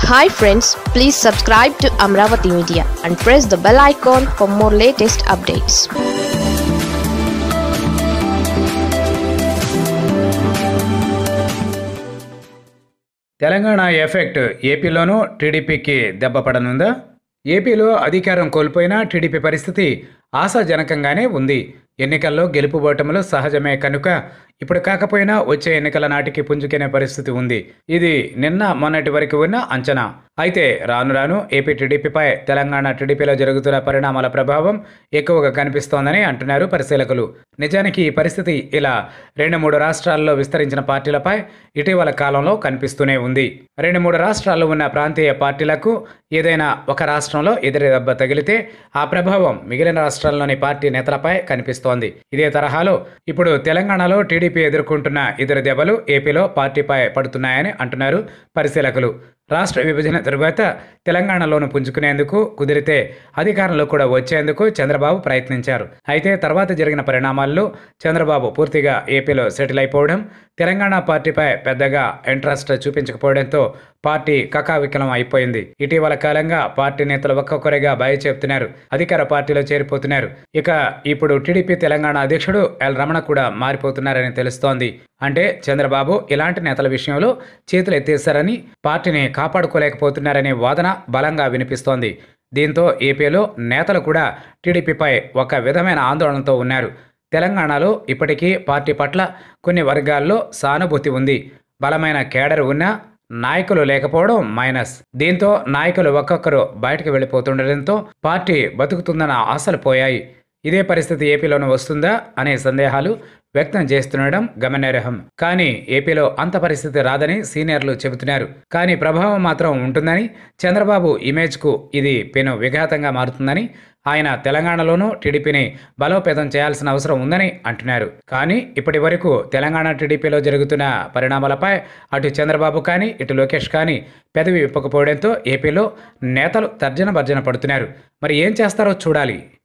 hi friends please subscribe to Amaravati media and press the bell icon for more latest updates Telangana effect ఏపీలోనూ టీడీపీకి దెబ్బపడనుందా ఏపీలో అధికారం కోల్పోయినా టీడీపీ పరిస్థితి ఆశాజనకంగానే ఉంది ఎన్నికల్లో గెలుపుబోటములు సహజమే కనుక ఇప్పుడు కాకపోయినా వచ్చే ఎన్నికల నాటికి పుంజుకునే పరిస్థితి ఉంది ఇది నిన్న మొన్నటి వరకు ఉన్న అంచనా అయితే రాను రాను ఏపీ టీడీపీపై తెలంగాణ టీడీపీలో జరుగుతున్న పరిణామాల ప్రభావం ఎక్కువగా కనిపిస్తోందని అంటున్నారు పరిశీలకులు నిజానికి ఈ పరిస్థితి ఇలా రెండు మూడు రాష్ట్రాల్లో విస్తరించిన పార్టీలపై ఇటీవల కాలంలో కనిపిస్తూనే ఉంది రెండు మూడు రాష్ట్రాల్లో ఉన్న ప్రాంతీయ పార్టీలకు ఏదైనా ఒక రాష్ట్రంలో ఎదురు దెబ్బ తగిలితే ఆ ప్రభావం మిగిలిన రాష్ట్రాల్లోని పార్టీ నేతలపై కనిపిస్తోంది ఇదే తరహాలో ఇప్పుడు తెలంగాణలో టీడీపీ ఎదుర్కొంటున్న ఎదురు దెబ్బలు ఏపీలో పార్టీపై పడుతున్నాయని అంటున్నారు పరిశీలకులు రాష్ట్ర విభజన తరువాత తెలంగాణలోను పుంజుకునేందుకు కుదిరితే అధికారంలో కూడా వచ్చేందుకు చంద్రబాబు ప్రయత్నించారు అయితే తర్వాత జరిగిన పరిణామాల్లో చంద్రబాబు పూర్తిగా ఏపీలో సెటిల్ అయిపోవడం తెలంగాణ పార్టీపై పెద్దగా ఇంట్రెస్ట్ చూపించకపోవడంతో పార్టీ కకావికలం అయిపోయింది ఇటీవల కాలంగా పార్టీ నేతలు ఒక్కొక్కరిగా భయ చెప్తున్నారు అధికార పార్టీలో చేరిపోతున్నారు ఇక ఇప్పుడు టీడీపీ తెలంగాణ అధ్యక్షుడు ఎల్ రమణ కూడా మారిపోతున్నారని తెలుస్తోంది అంటే చంద్రబాబు ఇలాంటి నేతల విషయంలో చేతులు ఎత్తేశారని పార్టీని కాపాడుకోలేకపోతున్నారనే వాదన బలంగా వినిపిస్తోంది దీంతో ఏపీలో నేతలు కూడా టీడీపీపై ఒక విధమైన ఆందోళనతో ఉన్నారు తెలంగాణలో ఇప్పటికీ పార్టీ పట్ల కొన్ని వర్గాల్లో సానుభూతి ఉంది బలమైన కేడర్ ఉన్నా నాయకులు లేకపోవడం మైనస్ దీంతో నాయకులు ఒక్కొక్కరు బయటకు వెళ్ళిపోతుండటంతో పార్టీ బతుకుతుందన్న ఆశలు పోయాయి ఇదే పరిస్థితి ఏపీలోనూ వస్తుందా అనే సందేహాలు వ్యక్తం చేస్తుండడం గమనార్హం కానీ ఏపీలో అంత పరిస్థితి రాదని సీనియర్లు చెబుతున్నారు కానీ ప్రభావం మాత్రం ఉంటుందని చంద్రబాబు ఇమేజ్కు ఇది పెను విఘాతంగా మారుతుందని ఆయన తెలంగాణలోనూ టీడీపీని బలోపేతం చేయాల్సిన అవసరం ఉందని అంటున్నారు కానీ ఇప్పటి వరకు తెలంగాణ టీడీపీలో జరుగుతున్న పరిణామాలపై అటు చంద్రబాబు కానీ ఇటు లోకేష్ కానీ పెదవి విప్పకపోవడంతో ఏపీలో నేతలు తర్జన భర్జన పడుతున్నారు మరి ఏం చేస్తారో చూడాలి